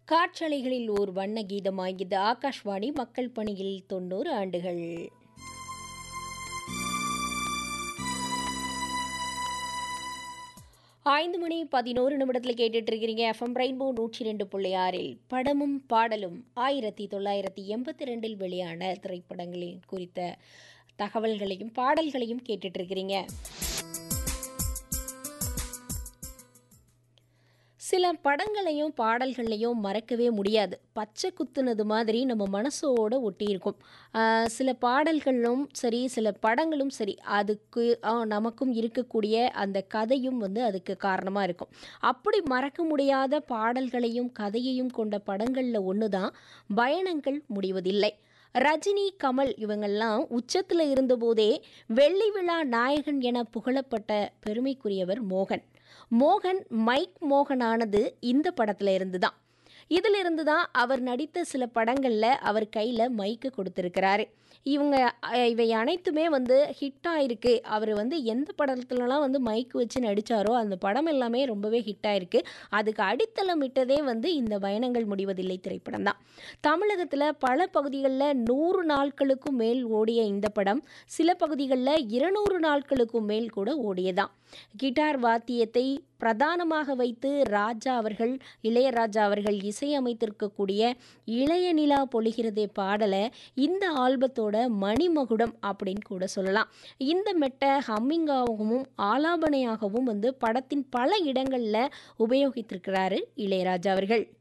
காற்றலைகளில் ஓர் வண்ண கீதமாகியது ஆகாஷ்வாணி மக்கள் பணியில் தொண்ணூறு ஆண்டுகள் ஐந்து மணி பதினோரு நிமிடத்தில் கேட்டுட்டு இருக்கிறீங்க எஃப்எம் ரெயின்போ நூற்றி ரெண்டு புள்ளி ஆறில் படமும் பாடலும் ஆயிரத்தி தொள்ளாயிரத்தி எண்பத்தி ரெண்டில் வெளியான திரைப்படங்களின் குறித்த தகவல்களையும் பாடல்களையும் கேட்டுட்டு இருக்கிறீங்க சில படங்களையும் பாடல்களையும் மறக்கவே முடியாது பச்சை குத்துனது மாதிரி நம்ம மனசோட ஒட்டியிருக்கும் ஆஹ் சில பாடல்களும் சரி சில படங்களும் சரி அதுக்கு ஆஹ் நமக்கும் இருக்கக்கூடிய அந்த கதையும் வந்து அதுக்கு காரணமாக இருக்கும் அப்படி மறக்க முடியாத பாடல்களையும் கதையையும் கொண்ட படங்களில் ஒன்று தான் பயணங்கள் முடிவதில்லை ரஜினி கமல் இவங்கெல்லாம் உச்சத்தில் இருந்தபோதே வெள்ளி விழா நாயகன் என புகழப்பட்ட பெருமைக்குரியவர் மோகன் மோகன் மைக் மோகனானது இந்த படத்தில் இருந்து தான் இதிலிருந்து தான் அவர் நடித்த சில படங்களில் அவர் கையில் மைக்கு கொடுத்துருக்கிறாரு இவங்க அஹ், இவை அனைத்துமே வந்து ஹிட் ஆயிருக்கு அவர் வந்து எந்த படத்துலலாம் வந்து மைக் வச்சு நடித்தாரோ அந்த படம் எல்லாமே ரொம்பவே ஹிட் ஆயிருக்கு அதுக்கு அடித்தளம் இட்டதே வந்து இந்த பயணங்கள் முடிவதில்லை திரைப்படம் தான் தமிழகத்தில் பல பகுதிகளில் நூறு நாட்களுக்கும் மேல் ஓடிய இந்த படம் சில பகுதிகளில் இருநூறு நாட்களுக்கும் மேல் கூட ஓடியதான் கிட்டார் வாத்தியத்தை பிரதானமாக வைத்து ராஜா அவர்கள் இளையராஜா அவர்கள் இசையமைத்திருக்கக்கூடிய இளைய நிலா பொழிகிறதே பாடலை இந்த ஆல்பத்தோட மணிமகுடம் அப்படின்னு கூட சொல்லலாம் இந்த மெட்டை ஹம்மிங்காகவும் ஆலாபனையாகவும் வந்து படத்தின் பல இடங்களில் உபயோகித்திருக்கிறாரு இளையராஜா அவர்கள்